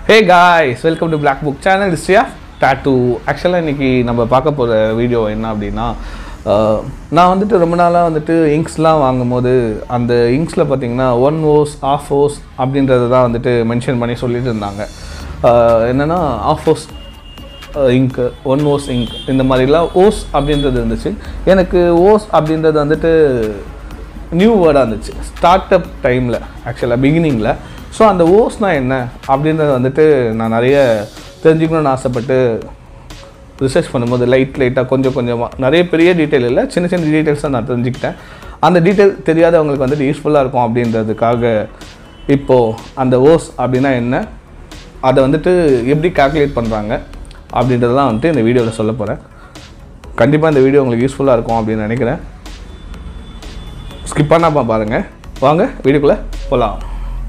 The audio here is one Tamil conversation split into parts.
hey guys welcome to Black Book channel history of tattoo ஆக்சுவலாக இன்றைக்கி நம்ம பார்க்க போகிற வீடியோ என்ன அப்படின்னா அஹ், நான் வந்துட்டு ரொம்ப நாளாக வந்துட்டு இங்க்ஸ்லாம் வாங்கும்போது அந்த இங்க்ஸில் பார்த்தீங்கன்னா ஒன் ஓஸ் ஆஃப் ஓஸ் அப்படின்றத தான் வந்துட்டு மென்ஷன் பண்ணி சொல்லிட்டு இருந்தாங்க அஹ், என்னன்னா half oz ink one oz ink இந்த மாதிரிலாம் ஓஸ் அப்படின்றது இருந்துச்சு எனக்கு ஓஸ் அப்படின்றது வந்துட்டு நியூ வேர்டாக இருந்துச்சு ஸ்டார்ட் அப் டைமில் ஆக்சுவலாக பிகினிங்கில் ஸோ அந்த ஓஸ்னா என்ன அப்படின்றத வந்துட்டு நான் நிறைய தெரிஞ்சுக்கணும்னு ஆசைப்பட்டு ரிசர்ச் பண்ணும்போது லைட் லைட்டாக கொஞ்சம் கொஞ்சமாக நிறைய பெரிய டீட்டெயில் இல்லை சின்ன சின்ன டீட்டெயில்ஸை நான் தெரிஞ்சுக்கிட்டேன் அந்த டீட்டெயில் தெரியாதவங்களுக்கு வந்துட்டு யூஸ்ஃபுல்லாக இருக்கும் அப்படின்றதுக்காக இப்போது அந்த ஓஸ் அப்படின்னா என்ன அதை வந்துட்டு எப்படி கால்குலேட் பண்ணுறாங்க அப்படின்றதெல்லாம் வந்துட்டு இந்த வீடியோவில் சொல்ல போகிறேன் கண்டிப்பாக இந்த வீடியோ உங்களுக்கு யூஸ்ஃபுல்லாக இருக்கும் அப்படின்னு நினைக்கிறேன் ஸ்கிப் பண்ணாமல் பாருங்கள் வாங்க வீடியோக்குள்ளே போகலாம்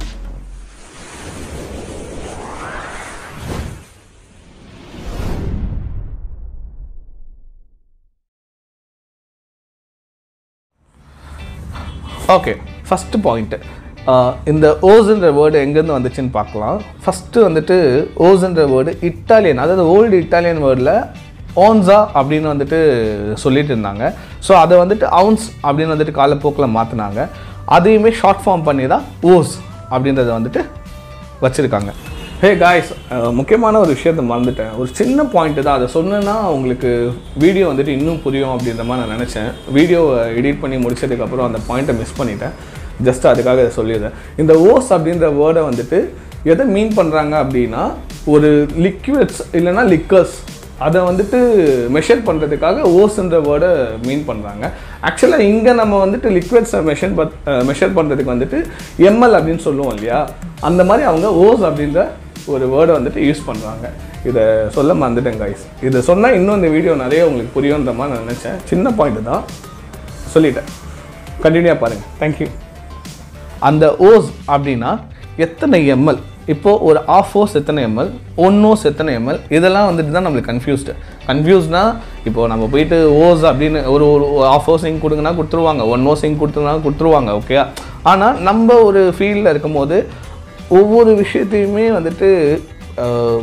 ஓகே ஃபஸ்ட்டு பாயிண்ட்டு இந்த ஓஸ்ன்ற வேர்டு எங்கேருந்து வந்துச்சுன்னு பார்க்கலாம் ஃபஸ்ட்டு வந்துட்டு ஓஸ்ன்ற வேர்டு இட்டாலியன் அதாவது ஓல்டு இட்டாலியன் வேர்டில் ஓன்ஸா அப்படின்னு வந்துட்டு சொல்லிட்டு இருந்தாங்க ஸோ அதை வந்துட்டு அவுன்ஸ் அப்படின்னு வந்துட்டு காலப்போக்கில் மாற்றினாங்க அதையுமே ஷார்ட் ஃபார்ம் பண்ணி தான் ஓஸ் அப்படின்றத வந்துட்டு வச்சுருக்காங்க ஹே காய்ஸ் முக்கியமான ஒரு விஷயத்தை மறந்துட்டேன் ஒரு சின்ன பாயிண்ட் தான் அதை சொன்னேன்னா உங்களுக்கு வீடியோ வந்துட்டு இன்னும் புரியும் அப்படின்ற மாதிரி நான் நினச்சேன் வீடியோவை எடிட் பண்ணி முடிச்சதுக்கப்புறம் அந்த பாயிண்ட்டை மிஸ் பண்ணிட்டேன் ஜஸ்ட் அதுக்காக இதை சொல்லிடுறேன் இந்த ஓஸ் அப்படின்ற வேர்டை வந்துட்டு எதை மீன் பண்ணுறாங்க அப்படின்னா ஒரு லிக்விட்ஸ் இல்லைன்னா லிக்கர்ஸ் அதை வந்துட்டு மெஷர் பண்ணுறதுக்காக ஓஸ்ன்ற வேர்டை மீன் பண்ணுறாங்க ஆக்சுவலாக இங்கே நம்ம வந்துட்டு லிக்விட்ஸை மெஷர் பத் மெஷர் பண்ணுறதுக்கு வந்துட்டு எம்எல் அப்படின்னு சொல்லுவோம் இல்லையா அந்த மாதிரி அவங்க ஓஸ் அப்படின்ற ஒரு வேர்டை வந்துட்டு யூஸ் பண்ணுறாங்க இதை சொல்ல மறந்துட்டேன் கைஸ் இதை சொன்னால் இன்னும் இந்த வீடியோ நிறைய உங்களுக்கு புரியுன்ற மாதிரி நான் நினச்சேன் சின்ன பாயிண்ட் தான் சொல்லிட்டேன் கண்டினியூவாக பாருங்கள் தேங்க்யூ அந்த ஓஸ் அப்படின்னா எத்தனை எம்எல் இப்போது ஒரு ஆஃப் ஓஸ் எத்தனை எம்எல் ஒன் ஓஸ் எத்தனை எம்எல் இதெல்லாம் வந்துட்டு தான் நம்மளுக்கு கன்ஃபியூஸ்டு கன்ஃபியூஸ்னா இப்போது நம்ம போயிட்டு ஓஸ் அப்படின்னு ஒரு ஒரு ஆஃப் ஓஸ் இங்க் கொடுங்கன்னா கொடுத்துருவாங்க ஒன் ஓஸ் இங்க் கொடுத்துருனா கொடுத்துருவாங்க ஓகே ஆனால் நம்ம ஒரு ஃபீல்டில் இருக்கும்போது ஒவ்வொரு விஷயத்தையுமே வந்துட்டு அஹ்,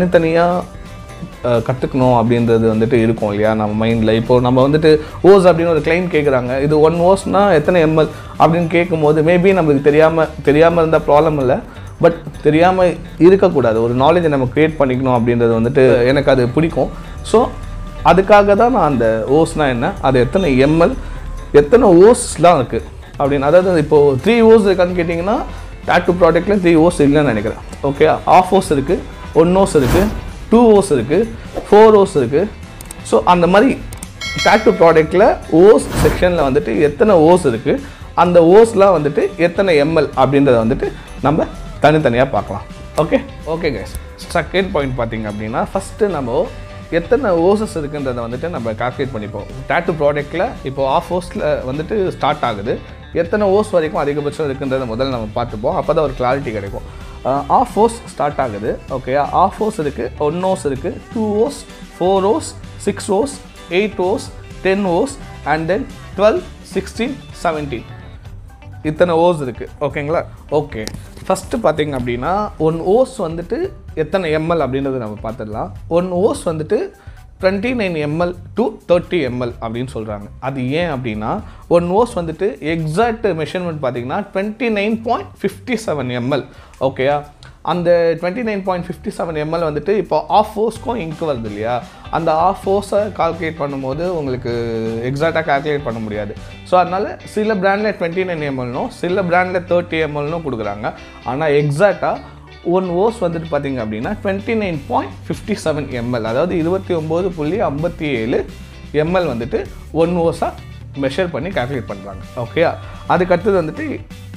தனித்தனியாக கற்றுக்கணும் அப்படின்றது வந்துட்டு இருக்கும் இல்லையா நம்ம மைண்டில் இப்போ நம்ம வந்துட்டு ஓஸ் அப்படின்னு ஒரு கிளைம் கேட்குறாங்க இது ஒன் ஓஸ்னா எத்தனை எம்எல் அப்படின்னு கேட்கும்போது மேபி நம்மளுக்கு தெரியாமல் தெரியாமல் இருந்தால் ப்ராப்ளம் இல்லை பட் தெரியாமல் இருக்கக்கூடாது ஒரு நாலேஜை நம்ம க்ரியேட் பண்ணிக்கணும் அப்படின்றது வந்துட்டு எனக்கு அது பிடிக்கும் ஸோ அதுக்காக தான் நான் அந்த ஓஸ்னால் என்ன அது எத்தனை எம்எல் எத்தனை ஓஸ்லாம் இருக்குது அப்படின்னு அதாவது இப்போது த்ரீ ஓஸ் இருக்கான்னு கேட்டிங்கன்னா டேட்டு ப்ராடக்ட்டில் த்ரீ ஓஸ் இல்லைன்னு நினைக்கிறேன் ஓகே ஆஃப் ஓஸ் இருக்குது ஒன் ஓஸ் இருக்குது டூ ஓஸ் இருக்குது ஃபோர் ஓஸ் இருக்குது ஸோ அந்த மாதிரி டேட்டு ப்ராடக்ட்டில் ஓஸ் செக்ஷனில் வந்துட்டு எத்தனை ஓஸ் இருக்குது அந்த ஓஸ்லாம் வந்துட்டு எத்தனை எம்எல் அப்படின்றத வந்துட்டு நம்ம தனித்தனியாக பார்க்கலாம் okay okay guys second point பார்த்தீங்க அப்படின்னா ஃபஸ்ட்டு நம்ம எத்தனை ஓசஸ் இருக்குன்றதை வந்துட்டு நம்ம கால்குலேட் பண்ணிப்போம் டேட்டு ப்ராடக்ட்டில் இப்போ ஆஃப் ஓஸில் வந்துட்டு ஸ்டார்ட் ஆகுது எத்தனை ஓஸ் வரைக்கும் அதிகபட்சம் இருக்குன்றதை முதல்ல நம்ம பார்த்துப்போம் அப்போ தான் ஒரு கிளாரிட்டி கிடைக்கும் ஆஃப் ஓஸ் ஸ்டார்ட் ஆகுது ஓகே ஆஃப் ஓஸ் இருக்குது ஒன் ஓஸ் இருக்குது two oz four oz six oz eight oz ten oz and then twelve sixteen seventeen இத்தனை ஓஸ் இருக்குது ஓகேங்களா ஓகே ஃபஸ்ட்டு பார்த்தீங்க அப்படின்னா ஒன் ஓஸ் வந்துட்டு எத்தனை எம்எல் அப்படின்றத நம்ம பார்த்துடலாம் ஒன் ஓஸ் வந்துட்டு twenty nine ml to thirty ml அப்படின்னு சொல்கிறாங்க அது ஏன் அப்படின்னா ஒன் ஓஸ் வந்துட்டு எக்ஸாக்ட் மெஷர்மெண்ட் பார்த்தீங்கன்னா twenty nine point fifty seven ml ஓகேயா அந்த twenty nine point fifty seven ml வந்துட்டு இப்போ ஆஃப் ஓஸ்க்கும் இங்க் வருது இல்லையா அந்த ஆஃப் ஓஸை கால்குலேட் பண்ணும்போது உங்களுக்கு எக்ஸாக்டாக கால்குலேட் பண்ண முடியாது ஸோ அதனால் சில பிராண்டில் டுவெண்ட்டி நைன் எம்எல்னும் சில பிராண்டில் தேர்ட்டி எம்எல்னும் கொடுக்குறாங்க ஆனால் எக்ஸாக்டாக ஒன் ஓஸ் வந்துட்டு பார்த்தீங்க அப்படின்னா twenty nine point fifty seven ml அதாவது இருபத்தி ஒம்பது புள்ளி ஐம்பத்தி ஏழு எம்எல் வந்துட்டு ஒன் ஓஸாக மெஷர் பண்ணி கால்குலேட் பண்ணுறாங்க ஓகேயா அதுக்கடுத்தது வந்துட்டு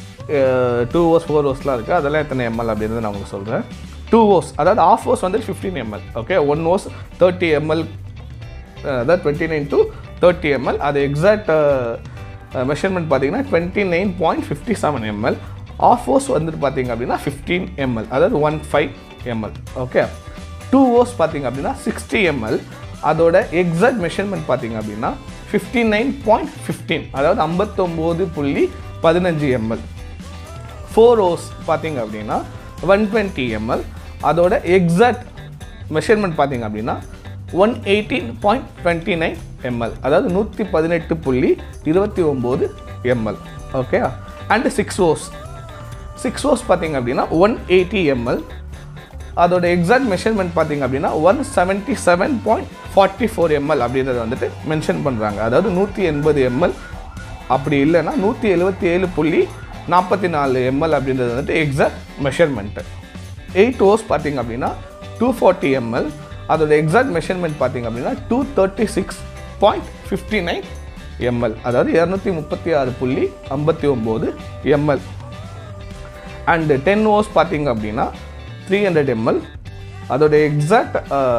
டூ ஓஸ் ஃபோர் ஓஸ்லாம் இருக்குது அதெல்லாம் எத்தனை எம்எல் அப்படின்றத நான் உங்களுக்கு சொல்கிறேன் டூ ஓஸ் அதாவது ஆஃப் ஓஸ் வந்து fifteen ml okay one oz thirty ml அதாவது twenty nine to thirty ml அது எக்ஸாக்ட் மெஷர்மெண்ட் பார்த்தீங்கன்னா twenty nine point fifty seven ml half oz வந்துட்டு பார்த்தீங்க அப்படின்னா ஃபிஃப்டீன் எம்எல் அதாவது one five ml okay two oz பார்த்தீங்க அப்படின்னா சிக்ஸ்டி எம்எல் அதோட எக்ஸாக்ட் மெஷர்மெண்ட் பார்த்தீங்க அப்படின்னா ஃபிஃப்டி நைன் பாயிண்ட் ஃபிஃப்டீன் அதாவது ஐம்பத்தொம்போது புள்ளி பதினஞ்சு எம்எல் ஃபோர் ஓஸ் பார்த்தீங்க அப்படின்னா ஒன் டுவெண்ட்டி எம்எல் அதோட எக்ஸாக்ட் மெஷர்மெண்ட் பார்த்தீங்க அப்படின்னா one eighteen point twenty nine ml அதாவது நூற்றி பதினெட்டு புள்ளி இருபத்தி ஒம்பது ml okay and six oz six oz பார்த்தீங்க அப்படின்னா ஒன் எயிட்டி எம்எல் அதோட எக்ஸாக்ட் மெஷர்மெண்ட் பார்த்தீங்க அப்படின்னா one seventy seven point forty four ml அப்படின்றத வந்துட்டு மென்ஷன் பண்ணுறாங்க அதாவது நூற்றி எண்பது எம்எல் அப்படி இல்லைன்னா நூற்றி எழுபத்தி ஏழு புள்ளி நாற்பத்தி நாலு எம்எல் அப்படின்றது வந்துட்டு எக்ஸாக்ட் மெஷர்மெண்ட்டு எயிட் ஓஸ் பார்த்தீங்க அப்படின்னா டூ ஃபார்ட்டி எம்எல் அதோட எக்ஸாக்ட் மெஷர்மெண்ட் பார்த்தீங்க அப்படின்னா two thirty six point fifty nine ml அதாவது இரநூத்தி முப்பத்தி ஆறு புள்ளி ஐம்பத்தி ஒம்பது எம்எல் அண்டு டென் ஓஸ் பார்த்தீங்க அப்படின்னா த்ரீ ஹண்ட்ரட் எம்எல் அதோட எக்ஸாக்ட்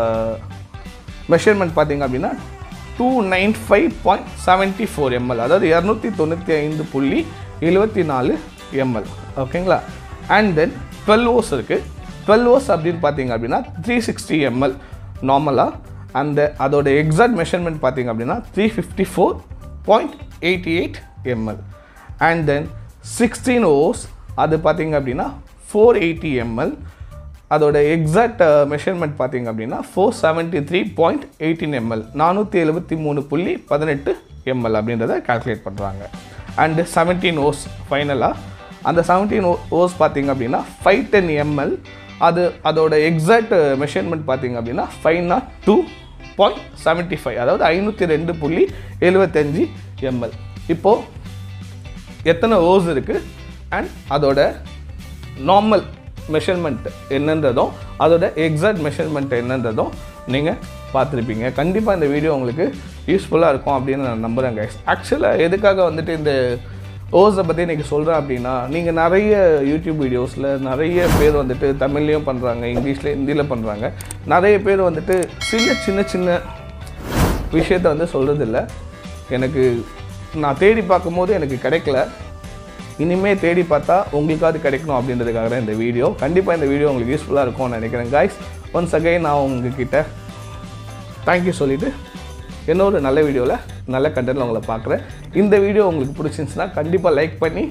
மெஷர்மெண்ட் பார்த்தீங்க அப்படின்னா two nine five point seventy four ml அதாவது இரநூத்தி தொண்ணூற்றி ஐந்து புள்ளி எழுபத்தி நாலு எம்எல் ஓகேங்களா அண்ட் தென் டுவெல் ஓஸ் இருக்குது டுவெல் ஓஸ் அப்படின்னு பார்த்தீங்க அப்படின்னா த்ரீ சிக்ஸ்டி எம்எல் நார்மலாக அந்த அதோட எக்ஸாக்ட் மெஷர்மெண்ட் பார்த்தீங்க அப்படின்னா three fifty four point eighty eight ml and then sixteen oz அது பார்த்தீங்க அப்படின்னா ஃபோர் எயிட்டி எம்எல் அதோட எக்ஸாக்ட் மெஷர்மெண்ட் பார்த்தீங்க அப்படின்னா four seventy three point eighteen ml நானூற்றி எழுபத்தி மூணு புள்ளி பதினெட்டு எம்எல் அப்படின்றத கால்குலேட் பண்ணுறாங்க அண்டு செவன்டீன் ஓஸ் ஃபைனலாக அந்த செவன்டீன் ஓ ஓஸ் பார்த்தீங்க அப்படின்னா ஃபைவ் டென் எம்எல் அது அதோட எக்ஸாக்ட் மெஷர்மெண்ட் பார்த்தீங்க அப்படின்னா five nought two point seventy five அதாவது ஐநூற்றி ரெண்டு புள்ளி எழுபத்தஞ்சி எம்எல் இப்போது எத்தனை ஓஸ் இருக்குது அண்ட் அதோட நார்மல் மெஷர்மெண்ட் என்னன்றதும் அதோட எக்ஸாக்ட் மெஷர்மெண்ட் என்னன்றதும் நீங்கள் பார்த்துருப்பீங்க கண்டிப்பாக இந்த வீடியோ உங்களுக்கு யூஸ்ஃபுல்லாக இருக்கும் அப்படின்னு நான் நம்புகிறேன் கைஸ் ஆக்சுவலாக எதுக்காக வந்துட்டு இந்த ஓஸை பற்றி இன்றைக்கி சொல்கிறேன் அப்படின்னா நீங்கள் நிறைய யூடியூப் வீடியோஸில் நிறைய பேர் வந்துட்டு தமிழ்லேயும் பண்ணுறாங்க இங்கிலீஷில் ஹிந்தியில் பண்ணுறாங்க நிறைய பேர் வந்துட்டு சின்ன சின்ன சின்ன விஷயத்த வந்து சொல்கிறதில்ல எனக்கு நான் தேடி பார்க்கும்போது எனக்கு கிடைக்கல இனிமே தேடி பார்த்தா உங்களுக்காவது கிடைக்கணும் அப்படின்றதுக்காக தான் இந்த வீடியோ கண்டிப்பாக இந்த வீடியோ உங்களுக்கு யூஸ்ஃபுல்லாக இருக்கும்னு நினைக்கிறேன் காய்ஸ் ஒன்ஸ் அகைன் நான் உங்ககிட்ட தேங்க்யூ சொல்லிவிட்டு இன்னொரு நல்ல வீடியோவில் நல்ல கண்டென்ட்டில் உங்களை பார்க்குறேன் இந்த வீடியோ உங்களுக்கு பிடிச்சிருந்துச்சுன்னா கண்டிப்பாக லைக் பண்ணி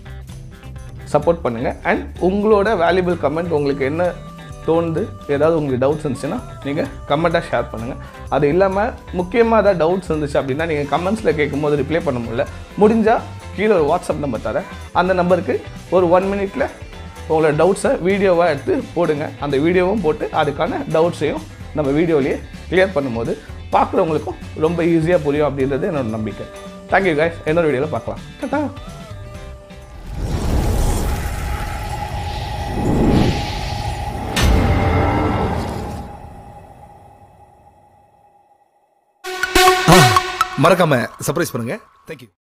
சப்போர்ட் பண்ணுங்கள் அண்ட் உங்களோட வேல்யூபிள் கமெண்ட் உங்களுக்கு என்ன தோணுது ஏதாவது உங்களுக்கு டவுட்ஸ் இருந்துச்சுன்னா நீங்கள் கமெண்ட்டாக ஷேர் பண்ணுங்கள் அது இல்லாமல் முக்கியமாக ஏதாவது டவுட்ஸ் இருந்துச்சு அப்படின்னா நீங்கள் கமெண்ட்ஸில் கேட்கும்போது ரிப்ளை பண்ண முடியல முடிஞ்சால் கீழே ஒரு வாட்ஸ்அப் நம்பர் தரேன் அந்த நம்பருக்கு ஒரு ஒன் மினிட்ல உங்களோட டவுட்ஸை வீடியோவாக எடுத்து போடுங்க அந்த வீடியோவும் போட்டு அதுக்கான டவுட்ஸையும் நம்ம வீடியோலேயே கிளியர் பண்ணும்போது பார்க்குறவங்களுக்கும் ரொம்ப ஈஸியாக புரியும் அப்படின்றது என்னோட நம்பிக்கை தேங்க்யூ guys இன்னொரு வீடியோவில் பார்க்கலாம் டாடா மறக்காம சர்ப்ரைஸ் பண்ணுங்க தேங்க்யூ